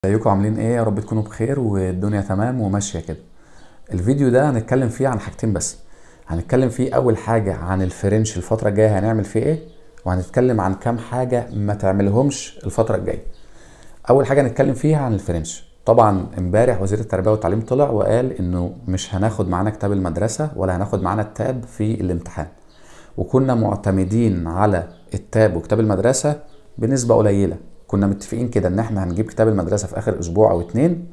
ازيكم عاملين ايه يا رب تكونوا بخير والدنيا تمام وماشيه كده الفيديو ده هنتكلم فيه عن حاجتين بس هنتكلم فيه اول حاجه عن الفرنش الفتره الجايه هنعمل فيه ايه وهنتكلم عن كام حاجه ما تعملهمش الفتره الجايه اول حاجه هنتكلم فيها عن الفرنش طبعا امبارح وزير التربيه والتعليم طلع وقال انه مش هناخد معانا كتاب المدرسه ولا هناخد معانا التاب في الامتحان وكنا معتمدين على التاب وكتاب المدرسه بنسبه قليله كنا متفقين كده ان احنا هنجيب كتاب المدرسه في اخر اسبوع او اتنين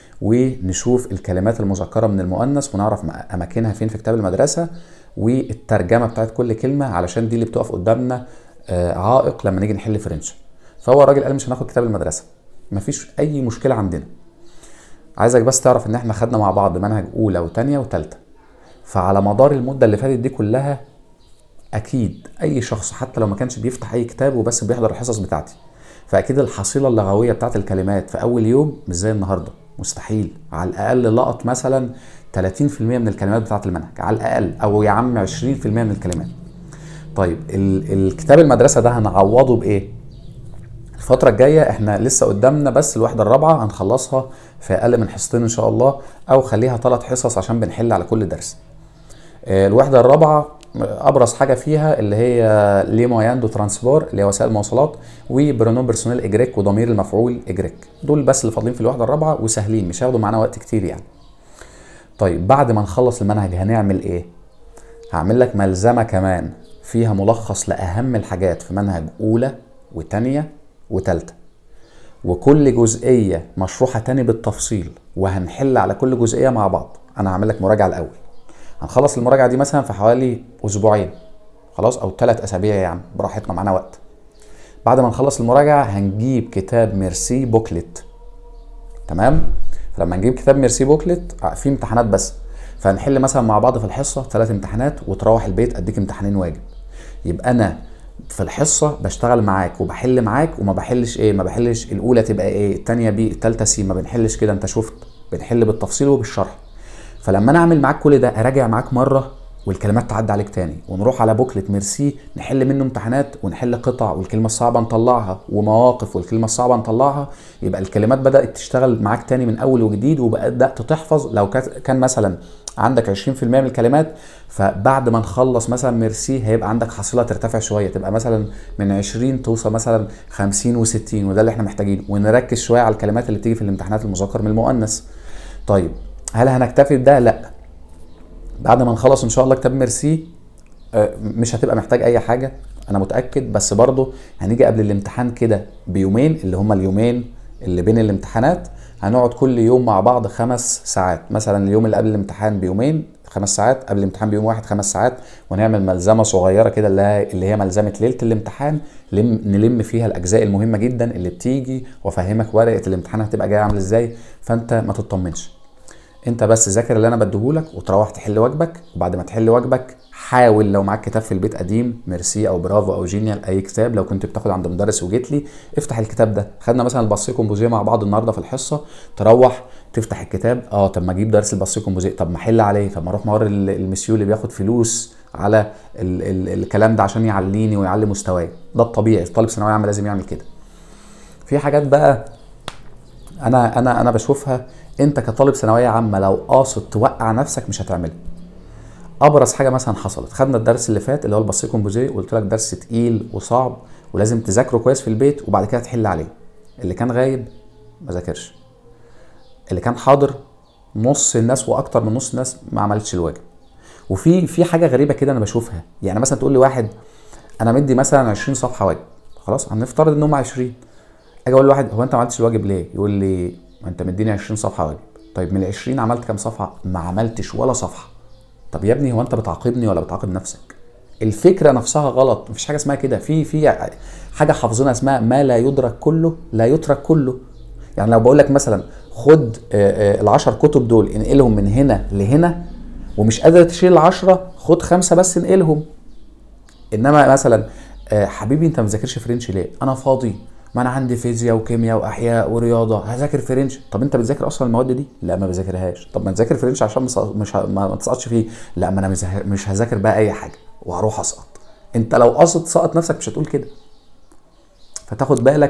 ونشوف الكلمات المذكره من المؤنث ونعرف اماكنها فين في كتاب المدرسه والترجمه بتاعت كل كلمه علشان دي اللي بتقف قدامنا عائق لما نيجي نحل فرنش فهو الراجل قال مش هناخد كتاب المدرسه مفيش اي مشكله عندنا عايزك بس تعرف ان احنا خدنا مع بعض منهج اولى وثانيه وثالثه فعلى مدار المده اللي فاتت دي كلها اكيد اي شخص حتى لو ما كانش بيفتح اي كتاب وبس بيحضر الحصص بتاعتي فاكيد الحصيله اللغويه بتاعت الكلمات في اول يوم مش زي النهارده مستحيل على الاقل لقط مثلا 30% من الكلمات بتاعت المنهج على الاقل او يا عم 20% من الكلمات طيب الكتاب المدرسه ده هنعوضه بايه الفتره الجايه احنا لسه قدامنا بس الوحده الرابعه هنخلصها في اقل من حصتين ان شاء الله او خليها ثلاث حصص عشان بنحل على كل درس الوحده الرابعه ابرز حاجه فيها اللي هي لي مويان دو ترانسبور اللي هي وسائل المواصلات وبرونوم بيرسونيل اجريك وضمير المفعول اجريك دول بس اللي فاضلين في الوحده الرابعه وسهلين مش هياخدوا معانا وقت كتير يعني طيب بعد ما نخلص المنهج هنعمل ايه هعمل لك ملزمه كمان فيها ملخص لاهم الحاجات في منهج اولى وثانيه وثالثه وكل جزئيه مشروحه تاني بالتفصيل وهنحل على كل جزئيه مع بعض انا هعمل لك مراجعه الاول هنخلص المراجعه دي مثلا في حوالي اسبوعين خلاص او ثلاث اسابيع يا عم براحتنا معانا وقت بعد ما نخلص المراجعه هنجيب كتاب ميرسي بوكلت تمام فلما نجيب كتاب ميرسي بوكلت في امتحانات بس فهنحل مثلا مع بعض في الحصه ثلاث امتحانات وتروح البيت اديك امتحانين واجب يبقى انا في الحصه بشتغل معاك وبحل معاك وما بحلش ايه ما بحلش الاولى تبقى ايه الثانيه بي الثالثه سي ما بنحلش كده انت شفت بنحل بالتفصيل وبالشرح فلما انا اعمل معاك كل ده اراجع معاك مره والكلمات تعدي عليك تاني ونروح على بوكلت ميرسي نحل منه امتحانات ونحل قطع والكلمه الصعبه نطلعها ومواقف والكلمه الصعبه نطلعها يبقى الكلمات بدات تشتغل معاك تاني من اول وجديد وبدات تحفظ لو كان مثلا عندك 20% من الكلمات فبعد ما نخلص مثلا ميرسي هيبقى عندك حصيله ترتفع شويه تبقى مثلا من 20 توصل مثلا 50 و60 وده اللي احنا محتاجينه ونركز شويه على الكلمات اللي بتيجي في الامتحانات المذكر من المؤنث طيب هل هنكتفي بده لا بعد ما نخلص ان شاء الله كتاب ميرسي مش هتبقى محتاج اي حاجه انا متاكد بس برضه هنيجي قبل الامتحان كده بيومين اللي هما اليومين اللي بين الامتحانات هنقعد كل يوم مع بعض خمس ساعات مثلا اليوم اللي قبل الامتحان بيومين خمس ساعات قبل الامتحان بيوم واحد خمس ساعات ونعمل ملزمه صغيره كده اللي هي اللي هي ملزمه ليله الامتحان لم نلم فيها الاجزاء المهمه جدا اللي بتيجي وافهمك ورقه الامتحان هتبقى جايه عامله ازاي فانت ما تطمنش انت بس ذاكر اللي انا بديهولك وتروح تحل واجبك وبعد ما تحل واجبك حاول لو معاك كتاب في البيت قديم ميرسي او برافو او جينيال اي كتاب لو كنت بتاخد عند مدرس وجيت لي افتح الكتاب ده خدنا مثلا البصيه كومبوزيه مع بعض النهارده في الحصه تروح تفتح الكتاب اه طب ما اجيب درس البصيه كومبوزيه طب ما احل عليه طب ما اروح مور المسيو اللي بياخد فلوس على ال ال الكلام ده عشان يعليني ويعلي مستواي ده الطبيعي طالب ثانويه عامه لازم يعمل كده في حاجات بقى انا انا انا بشوفها انت كطالب ثانويه عامه لو قاصد توقع نفسك مش هتعملها ابرز حاجه مثلا حصلت خدنا الدرس اللي فات اللي هو البصيه كومبوزيه وقلت لك درس تقيل وصعب ولازم تذاكره كويس في البيت وبعد كده تحل عليه اللي كان غايب ما ذاكرش اللي كان حاضر نص الناس واكتر من نص الناس ما عملتش الواجب وفي في حاجه غريبه كده انا بشوفها يعني مثلا تقول لي واحد انا مدي مثلا 20 صفحه واجب خلاص هنفترض ان هم 20 اجي اقول لواحد هو انت ما عملتش الواجب ليه يقول لي انت مديني 20 صفحه واجب طيب من ال 20 عملت كام صفحه ما عملتش ولا صفحه طب يا ابني هو انت بتعاقبني ولا بتعاقب نفسك الفكره نفسها غلط مفيش حاجه اسمها كده في في حاجه حافظينها اسمها ما لا يدرك كله لا يترك كله يعني لو بقول لك مثلا خد العشر كتب دول انقلهم من هنا لهنا ومش قادر تشيل العشرة خد خمسة بس انقلهم انما مثلا حبيبي انت ما بتذاكرش فرنش ليه انا فاضي ما انا عندي فيزياء وكيمياء واحياء ورياضه هذاكر فرنش طب انت بتذاكر اصلا المواد دي لا ما بذاكرهاش طب ما تذاكر فرنش عشان مش مش ما تسقطش فيه لا ما انا مش هذاكر بقى اي حاجه وهروح اسقط انت لو قصد تسقط نفسك مش هتقول كده فتاخد بالك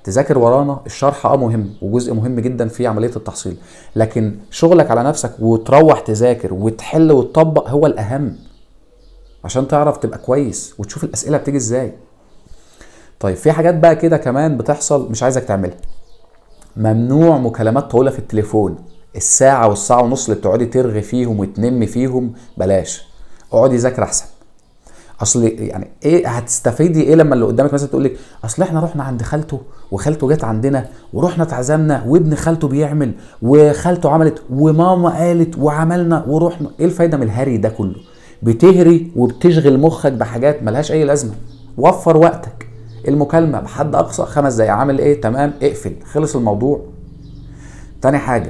تذاكر ورانا الشرح اه مهم وجزء مهم جدا في عمليه التحصيل لكن شغلك على نفسك وتروح تذاكر وتحل وتطبق هو الاهم عشان تعرف تبقى كويس وتشوف الاسئله بتيجي ازاي طيب في حاجات بقى كده كمان بتحصل مش عايزك تعملها ممنوع مكالمات طويله في التليفون الساعه والساعه ونص اللي بتقعدي ترغي فيهم وتنمي فيهم بلاش اقعدي ذاكر احسن اصل يعني ايه هتستفيدي ايه لما اللي قدامك مثلا تقول لك اصل احنا رحنا عند خالته وخالته جت عندنا ورحنا اتعزمنا وابن خالته بيعمل وخالته عملت وماما قالت وعملنا ورحنا ايه الفايده من الهري ده كله بتهري وبتشغل مخك بحاجات ملهاش اي لازمه وفر وقتك المكالمه بحد اقصى خمس دقايق عامل ايه تمام اقفل خلص الموضوع تاني حاجه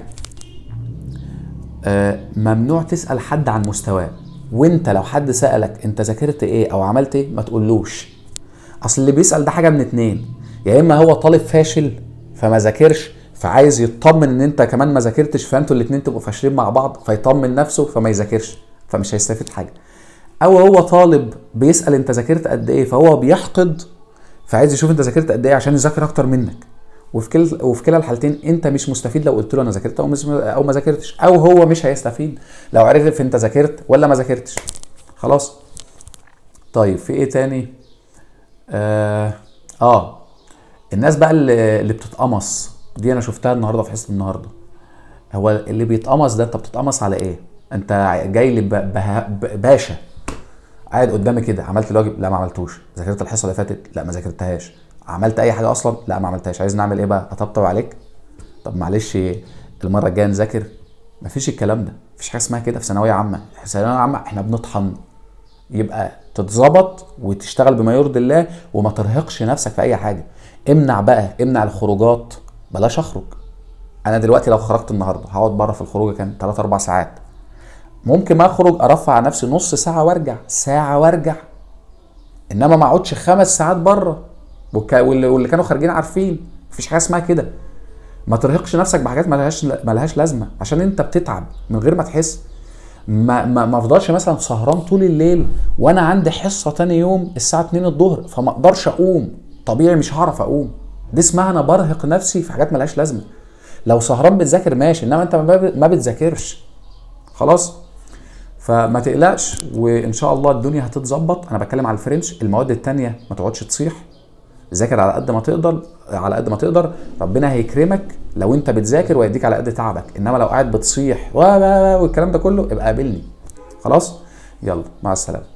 آه ممنوع تسال حد عن مستواه وانت لو حد سالك انت ذاكرت ايه او عملت ايه ما تقولوش اصل اللي بيسال ده حاجه من اتنين يا اما هو طالب فاشل فما ذاكرش فعايز يطمن ان انت كمان ما ذاكرتش فانتوا الاتنين تبقوا فاشلين مع بعض فيطمن نفسه فما يذاكرش فمش هيستفيد حاجه او هو طالب بيسال انت ذاكرت قد ايه فهو بيحقد فعايز يشوف انت ذاكرت قد ايه عشان يذاكر اكتر منك وفي كلا وفي كلا الحالتين انت مش مستفيد لو قلت له انا ذاكرت او مش او ما ذاكرتش او هو مش هيستفيد لو عرف انت ذاكرت ولا ما ذاكرتش خلاص طيب في ايه تاني اه, آه. الناس بقى اللي, اللي بتتقمص دي انا شفتها النهارده في حصه النهارده هو اللي بيتقمص ده انت بتتقمص على ايه انت جاي لي باشا قاعد قدامي كده عملت الواجب لا ما عملتوش ذاكرت الحصه اللي فاتت لا ما ذاكرتهاش عملت اي حاجه اصلا لا ما عملتهاش عايز نعمل ايه بقى اطبطب عليك طب معلش المره الجايه نذاكر مفيش الكلام ده مفيش حاجه اسمها كده في ثانويه عامه في ثانويه عامه احنا بنطحن يبقى تتظبط وتشتغل بما يرضي الله وما ترهقش نفسك في اي حاجه امنع بقى امنع الخروجات بلاش اخرج انا دلوقتي لو خرجت النهارده هقعد بره في الخروجه كام 3 4 ساعات ممكن ما اخرج ارفع عن نفسي نص ساعه وارجع ساعه وارجع انما ما اقعدش خمس ساعات بره واللي كانوا خارجين عارفين مفيش حاجه اسمها كده ما ترهقش نفسك بحاجات ملهاش ملهاش لازمه عشان انت بتتعب من غير ما تحس ما ما ما افضلش مثلا سهران طول الليل وانا عندي حصه تاني يوم الساعه 2 الظهر فما اقدرش اقوم طبيعي مش هعرف اقوم دي اسمها انا برهق نفسي في حاجات ملهاش لازمه لو سهران بتذاكر ماشي انما انت ما بتذاكرش خلاص فما تقلقش وان شاء الله الدنيا هتتظبط انا بتكلم على الفرنش المواد التانية ما تقعدش تصيح ذاكر على قد ما تقدر على قد ما تقدر ربنا هيكرمك لو انت بتذاكر ويديك على قد تعبك انما لو قاعد بتصيح والكلام ده كله ابقى قابلني خلاص يلا مع السلامه